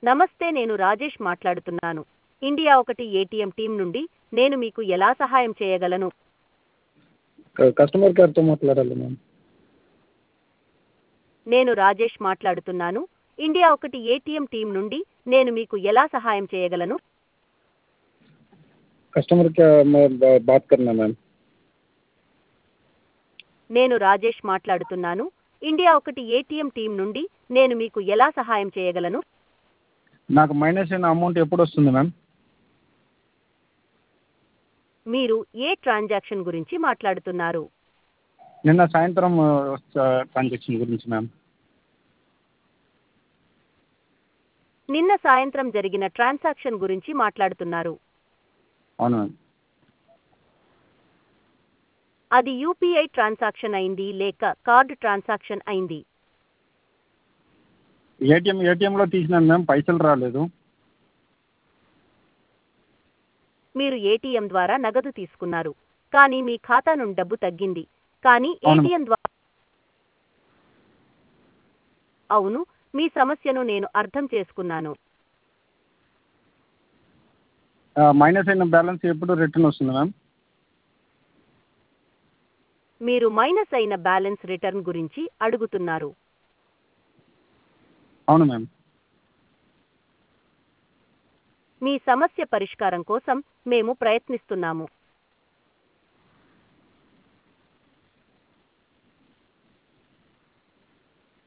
నమస్తే నేను రాజేష్ మాట్లాడుతున్నాను ఇండియా ఒకటి ఏటీఎం టీం నుండి నేను మీకు ఎలా సహాయం చేయగలను కస్టమర్ కేర్తో మాట్లాడాలి మ్యామ్ నేను రాజేష్ మాట్లాడుతున్నాను ఇండియా ఒకటి ఏటీఎం టీం నుండి నేను మీకు ఎలా సహాయం చేయగలను कस्टमर क्या मैं बा- बात करना मैम నేను రాజేష్ మాట్లాడుతున్నాను ఇండియా ఒకటి ఏటీఎం టీం నుండి నేను మీకు ఎలా సహాయం చేయగలను నాకు మైనస్ అయిన అమౌంట్ ఎప్పుడు వస్తుంది మ్యామ్ మీరు ఏ ట్రాన్సాక్షన్ గురించి మాట్లాడుతున్నారు నిన్న సాయంత్రం ట్రాన్సాక్షన్ గురించి మ్యామ్ నిన్న సాయంత్రం జరిగిన ట్రాన్సాక్షన్ గురించి మాట్లాడుతున్నారు అవును మ్యామ్ అది యూపీఐ ట్రాన్సాక్షన్ అయింది లేక కార్డ్ ట్రాన్సాక్షన్ అయింది ఏటీఎం ఏటీఎంలో తీసినాను మ్యామ్ పైసలు రాలేదు మీరు ఏటీఎం ద్వారా నగదు తీసుకున్నారు కానీ మీ ఖాతా నుండి డబ్బు తగ్గింది కానీ అవును. ఏటీఎం ద్వారా అవును మీ సమస్యను నేను అర్థం చేసుకున్నాను మైనస్ అయిన బ్యాలెన్స్ ఎప్పుడు రిటర్న్ వస్తుంది మ్యామ్ మీరు మైనస్ అయిన బ్యాలెన్స్ రిటర్న్ గురించి అడుగుతున్నారు అవును మ్యామ్ మీ సమస్య పరిష్కారం కోసం మేము ప్రయత్నిస్తున్నాము